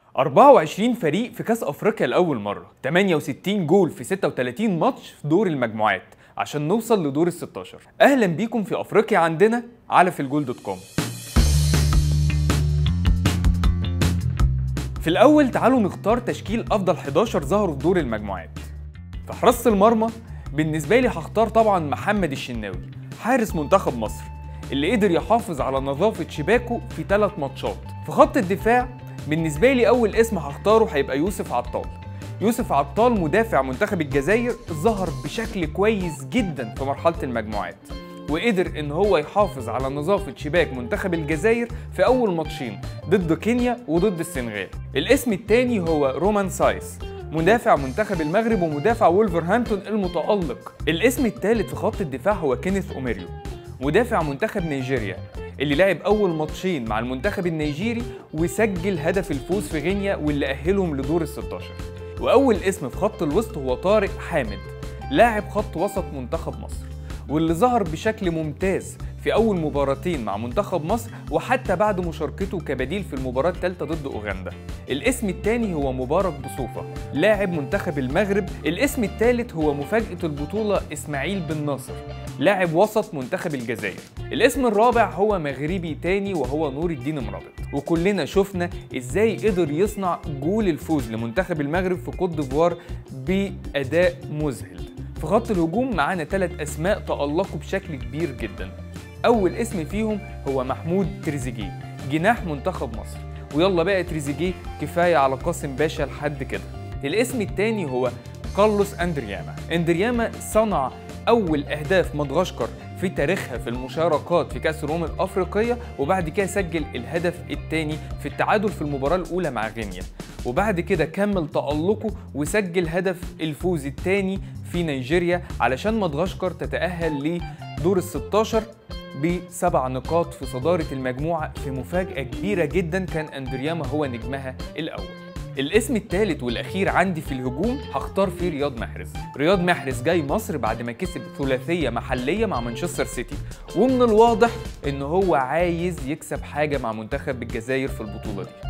24 فريق في كاس افريقيا لاول مره 68 جول في 36 ماتش في دور المجموعات عشان نوصل لدور ال 16 اهلا بيكم في افريقيا عندنا على في الجول دوت كوم في الاول تعالوا نختار تشكيل افضل 11 ظهروا في دور المجموعات في حراسه المرمى بالنسبه لي هختار طبعا محمد الشناوي حارس منتخب مصر اللي قدر يحافظ على نظافه شباكه في ثلاث ماتشات في خط الدفاع بالنسبه لي اول اسم هختاره هيبقى يوسف عطال يوسف عطال مدافع منتخب الجزائر ظهر بشكل كويس جدا في مرحله المجموعات وقدر ان هو يحافظ على نظافه شباك منتخب الجزائر في اول ماتشين ضد كينيا وضد السنغال الاسم الثاني هو رومان سايس مدافع منتخب المغرب ومدافع وولفرهامبتون المتألق الاسم الثالث في خط الدفاع هو كينيث أوميريو مدافع منتخب نيجيريا اللي لعب أول ماتشين مع المنتخب النيجيري وسجل هدف الفوز في غينيا واللي أهلهم لدور ال 16 وأول اسم في خط الوسط هو طارق حامد لاعب خط وسط منتخب مصر واللي ظهر بشكل ممتاز في أول مباراتين مع منتخب مصر وحتى بعد مشاركته كبديل في المباراة الثالثة ضد أوغندا. الاسم الثاني هو مبارك بصوفة، لاعب منتخب المغرب. الاسم الثالث هو مفاجأة البطولة إسماعيل بن ناصر، لاعب وسط منتخب الجزائر. الاسم الرابع هو مغربي تاني وهو نور الدين مرابط، وكلنا شفنا إزاي قدر يصنع جول الفوز لمنتخب المغرب في كوت ديفوار بأداء مذهل. في خط الهجوم معانا ثلاث أسماء تألقوا بشكل كبير جدا أول اسم فيهم هو محمود تريزيجيه جناح منتخب مصر ويلا بقى تريزيجيه كفاية على قاسم باشا لحد كده الاسم الثاني هو كارلوس أندرياما أندرياما صنع أول أهداف مدغشقر في تاريخها في المشاركات في كأس الأمم الأفريقية وبعد كده سجل الهدف الثاني في التعادل في المباراة الأولى مع غينيا وبعد كده كمل تألقه وسجل هدف الفوز الثاني في نيجيريا علشان مدغشقر تتأهل لدور ال 16 بسبع نقاط في صدارة المجموعة في مفاجأة كبيرة جدا كان أندرياما هو نجمها الأول الاسم الثالث والاخير عندي في الهجوم هختار فيه رياض محرز رياض محرز جاي مصر بعد ما كسب ثلاثيه محليه مع مانشستر سيتي ومن الواضح ان هو عايز يكسب حاجه مع منتخب الجزائر في البطوله دي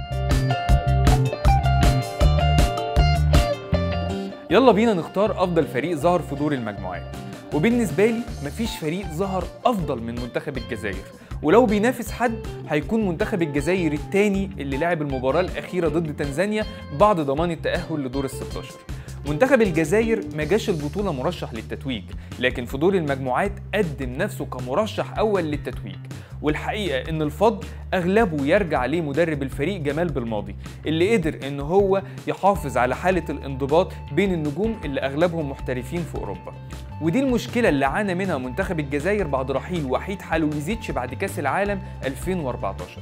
يلا بينا نختار افضل فريق ظهر في دور المجموعات وبالنسبه لي مفيش فريق ظهر افضل من منتخب الجزائر ولو بينافس حد هيكون منتخب الجزائر الثاني اللي لعب المباراه الاخيره ضد تنزانيا بعد ضمان التاهل لدور ال 16 منتخب الجزائر ما جاش البطولة مرشح للتتويج لكن في دور المجموعات قدم نفسه كمرشح أول للتتويج والحقيقة إن الفضل أغلبه يرجع لمدرب الفريق جمال بالماضي اللي قدر إن هو يحافظ على حالة الانضباط بين النجوم اللي أغلبهم محترفين في أوروبا ودي المشكلة اللي عانى منها منتخب الجزائر بعد رحيل وحيد حلويزيتش بعد كأس العالم 2014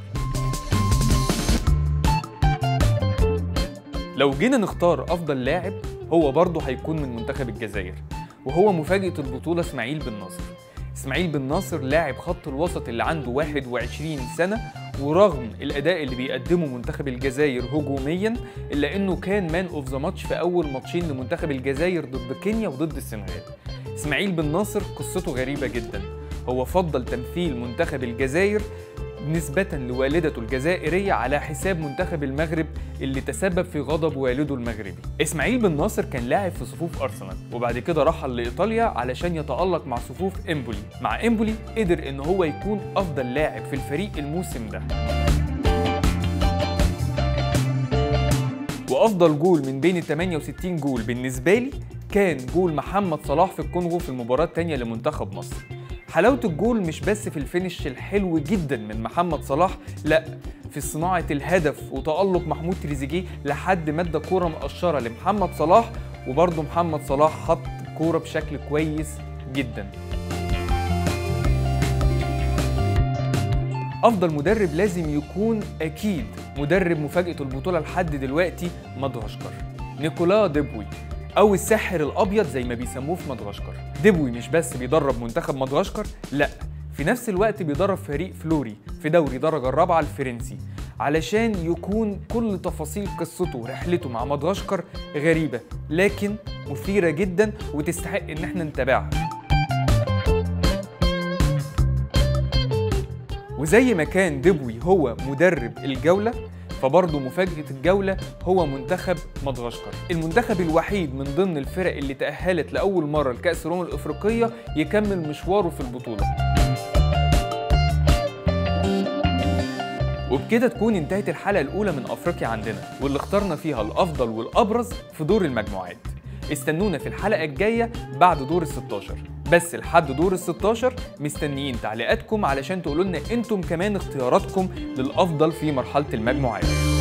لو جينا نختار أفضل لاعب هو برضه هيكون من منتخب الجزائر وهو مفاجأة البطولة إسماعيل بن ناصر إسماعيل بن ناصر لاعب خط الوسط اللي عنده 21 سنة ورغم الأداء اللي بيقدمه منتخب الجزائر هجوميا إلا إنه كان مان أوف ذا ماتش في أول ماتشين لمنتخب الجزائر ضد كينيا وضد السنغال إسماعيل بن ناصر قصته غريبة جدا هو فضل تمثيل منتخب الجزائر نسبة لوالدته الجزائرية على حساب منتخب المغرب اللي تسبب في غضب والده المغربي. إسماعيل بن ناصر كان لاعب في صفوف أرسنال وبعد كده رحل لإيطاليا علشان يتألق مع صفوف إمبولي. مع إمبولي قدر إن هو يكون أفضل لاعب في الفريق الموسم ده. وأفضل جول من بين ال 68 جول بالنسبة لي كان جول محمد صلاح في الكونغو في المباراة الثانية لمنتخب مصر. حلاوة الجول مش بس في الفينش الحلو جدا من محمد صلاح لا في صناعة الهدف وتألق محمود تريزيجيه لحد ما ادى كورة مقشرة لمحمد صلاح وبرضه محمد صلاح حط كورة بشكل كويس جدا أفضل مدرب لازم يكون أكيد مدرب مفاجأة البطولة لحد دلوقتي مدغشقر نيكولا ديبوي او الساحر الابيض زي ما بيسموه في مدغشقر ديبوي مش بس بيدرب منتخب مدغشقر لا في نفس الوقت بيدرب فريق فلوري في دوري درجة الرابعة الفرنسي علشان يكون كل تفاصيل قصته ورحلته مع مدغشقر غريبة لكن مثيرة جدا وتستحق ان احنا نتابعها وزي ما كان دبوي هو مدرب الجولة فبرضه مفاجأة الجولة هو منتخب مدغشقر المنتخب الوحيد من ضمن الفرق اللي تأهلت لأول مرة لكأس الأمم الأفريقية يكمل مشواره في البطولة وبكده تكون انتهت الحلقة الأولى من أفريقيا عندنا واللي اخترنا فيها الأفضل والأبرز في دور المجموعات استنونا في الحلقة الجاية بعد دور ال 16 بس لحد دور ال 16 مستنيين تعليقاتكم علشان تقولوا لنا انتم كمان اختياراتكم للأفضل في مرحلة المجموعات